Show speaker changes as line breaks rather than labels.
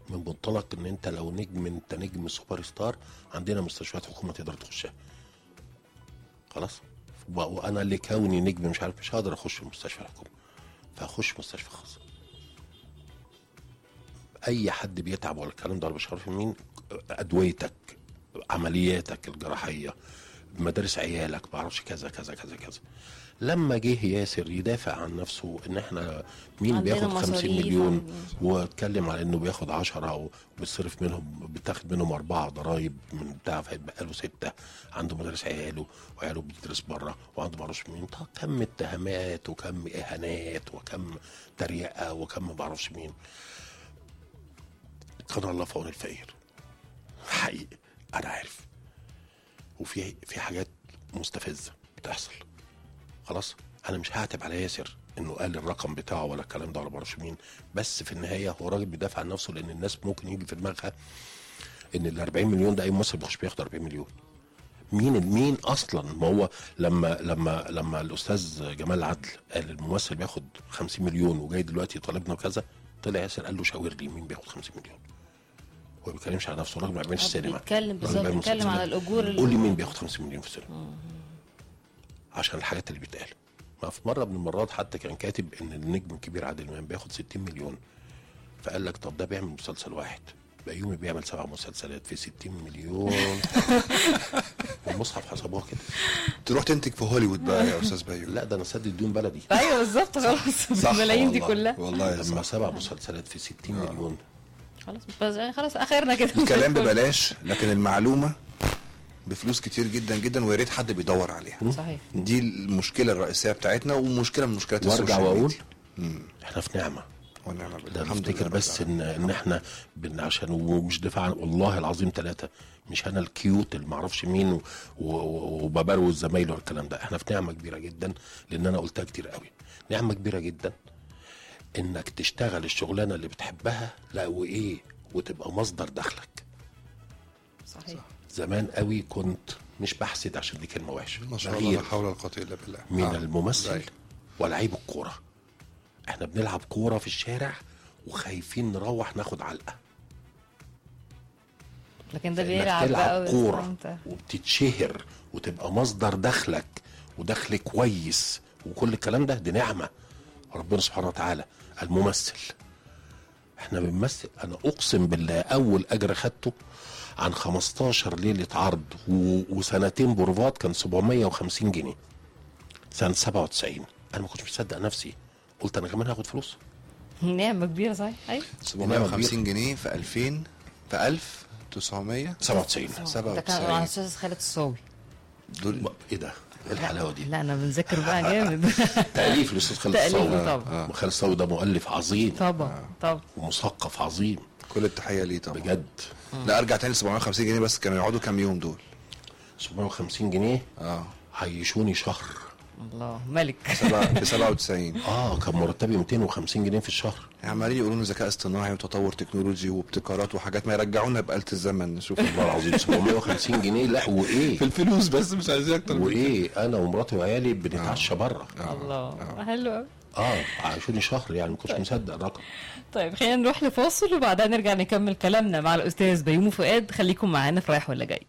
من منطلق ان انت لو نجم انت نجم سوبر ستار عندنا مستشفيات حكومه تقدر تخشها خلاص و- وانا لكوني نجم مش عارف مش هقدر اخش المستشفى الحكومي فاخش مستشفى خاص اي حد بيتعب ولا الكلام ده ولا مش عارف مين ادويتك عملياتك الجراحيه مدارس عيالك ما اعرفش كذا كذا كذا كذا لما جه ياسر يدافع عن نفسه ان احنا مين
عندنا
بياخد 50
مصاريف
مليون
و-
واتكلم على انه بياخد 10 وبيصرف منهم بتاخد منهم اربعه ضرايب من بتاع فيتبقى له سته عنده مدارس عياله وعياله بتدرس بره وعنده ما اعرفش مين طب كم اتهامات وكم اهانات وكم تريقه وكم ما اعرفش مين كان الله في عون الفقير حقيقي انا عارف وفي في حاجات مستفزه بتحصل خلاص انا مش هعتب على ياسر انه قال الرقم بتاعه ولا الكلام ده ولا معرفش مين بس في النهايه هو راجل بيدافع عن نفسه لان الناس ممكن يجي في دماغها ان ال 40 مليون ده اي ممثل بيخش بياخد 40 مليون مين مين اصلا ما هو لما لما لما الاستاذ جمال عدل قال الممثل بياخد 50 مليون وجاي دلوقتي يطالبنا بكذا طلع ياسر قال له شاور لي مين بياخد 50 مليون هو ما بيتكلمش على نفسه راجل ما بيعملش
هو
سينما
بيتكلم
راجل
بالظبط،
بيعمل
بيتكلم على
مسلسلات.
الأجور اللي-
قول لي مين بياخد 50 مليون في السينما عشان الحاجات اللي بتقال ما في مره من المرات حتى كان كاتب ان النجم الكبير عادل امام بياخد 60 مليون فقال لك طب ده بيعمل مسلسل واحد بيومي بيعمل سبع مسلسلات في 60 مليون والمصحف حسبوها كده
تروح تنتج في هوليوود بقى يا استاذ بيوم
لا ده انا سدد ديون بلدي
ايوه بالظبط خلاص
صح
الملايين دي
والله.
كلها
والله
لما
صح
سبع مسلسلات في 60 مليون
خلاص بس يعني خلاص اخرنا كده
الكلام ببلاش لكن المعلومه بفلوس كتير جدا جدا ويا ريت حد بيدور عليها
صحيح
دي المشكله الرئيسيه بتاعتنا ومشكله من مشكلات
وارجع
السوشيال
واقول
ميديا.
احنا في نعمه
ونعم بالله
ده
الحمد
نفتكر
لله
بس
رب
ان ان احنا بن عشان ومش دفاع عن والله العظيم ثلاثه مش انا الكيوت اللي معرفش مين و- و- وببروز زمايله والكلام ده احنا في نعمه كبيره جدا لان انا قلتها كتير قوي نعمه كبيره جدا انك تشتغل الشغلانه اللي بتحبها لا وايه وتبقى مصدر دخلك
صحيح
زمان قوي كنت مش بحسد عشان دي كلمه وحشه
ما شاء الله
بغير
لا حول ولا قوه الا بالله
من
آه.
الممثل
زي.
ولعيب الكوره احنا بنلعب كوره في الشارع وخايفين نروح ناخد علقه
لكن ده
انك
بيلعب بقى
تلعب كوره
ويستمتع.
وبتتشهر وتبقى مصدر دخلك ودخل كويس وكل الكلام ده دي نعمه ربنا سبحانه وتعالى الممثل احنا بنمثل انا اقسم بالله اول اجر خدته عن 15 ليله عرض و... وسنتين بروفات كان 750 جنيه سنه 97 انا ما كنتش مصدق نفسي قلت انا كمان هاخد فلوس
نعمه كبيره صحيح ايوه
750 جنيه في 2000 في 1900
97
ده كان مع الاستاذ خالد الصاوي
دول
ايه ده؟ ايه الحلاوه دي؟
لا انا بنذاكر بقى جامد
تأليف الأستاذ خالد
تأليف
الصاوي
طبعا.
خالد الصاوي ده مؤلف عظيم
طبعا طبعا
ومثقف عظيم
كل التحيه ليه طبعا
بجد
لا ارجع تاني 750 جنيه بس كانوا يقعدوا كام يوم دول
750 جنيه
اه
عيشوني شهر
الله ملك
سبعة- ب 97
اه كان مرتبي 250 جنيه في الشهر
عمالين يقولوا لنا ذكاء اصطناعي وتطور تكنولوجي وابتكارات وحاجات ما يرجعونا بآلة الزمن نشوف
والله العظيم 750 جنيه لا وايه
الفلوس بس مش عايزين اكتر من كده.
وايه انا ومراتي وعيالي بنتعشى بره
الله حلو قوي
اه عيشوني شهر يعني ما كنتش مصدق الرقم
طيب خلينا نروح لفاصل وبعدها نرجع نكمل كلامنا مع الاستاذ بيومي فؤاد خليكم معانا في رايح ولا جاي